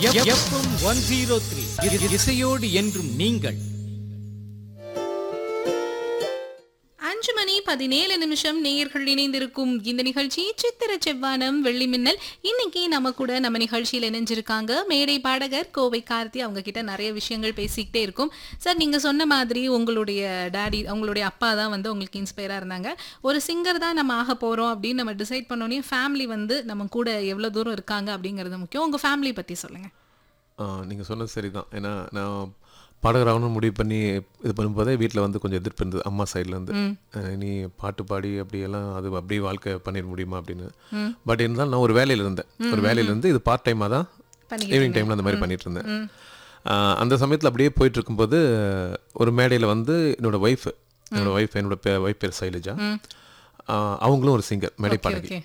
FM one zero three இசையோடு என்றும் நீங்கள் அஞ்சு மணி பதினேழு நிமிஷம் நேயர்கள் இணைந்திருக்கும் இந்த நிகழ்ச்சி சித்திர செவ்வானம் வெள்ளி மின்னல் இன்னைக்கு நம்ம கூட நம்ம நிகழ்ச்சியில் இணைஞ்சிருக்காங்க மேடை பாடகர் கோவை கார்த்தி அவங்க கிட்ட நிறைய விஷயங்கள் பேசிக்கிட்டே இருக்கும் சார் நீங்க சொன்ன மாதிரி உங்களுடைய டாடி உங்களுடைய அப்பா தான் வந்து உங்களுக்கு இன்ஸ்பயரா இருந்தாங்க ஒரு சிங்கர் தான் நம்ம ஆக போறோம் அப்படின்னு நம்ம டிசைட் பண்ணோன்னே ஃபேமிலி வந்து நம்ம கூட எவ்வளவு தூரம் இருக்காங்க அப்படிங்கிறது முக்கியம் உங்க ஃபேமிலி பத்தி சொல்லுங்க நீங்கள் சொன்னது சரிதான் ஏன்னா நான் பாடகராகணும்னு முடிவு பண்ணி இது பண்ணும்போதே வீட்டில் வந்து கொஞ்சம் எதிர்ப்பு இருந்தது அம்மா சைட்லேருந்து நீ பாட்டு பாடி அப்படியெல்லாம் அது அப்படியே வாழ்க்கை பண்ணிட முடியுமா அப்படின்னு பட் இருந்தாலும் நான் ஒரு வேலையில் இருந்தேன் ஒரு வேலையில இருந்து இது பார்ட் டைமாக தான் பண்ணிக்கிட்டு ஈவினிங் டைமில் அந்த மாதிரி பண்ணிட்டு இருந்தேன் ஆஹ் அந்த சமயத்தில் அப்படியே போயிட்டு இருக்கும்போது ஒரு மேடையில் வந்து என்னோட ஒய்ஃப் என்னோட ஒய்ஃப் என்னோட ஒய்ஃப் பேர் சைலஜா ஆஹ் அவங்களும் ஒரு சிங்கர் மேடை பாடகி ஓகே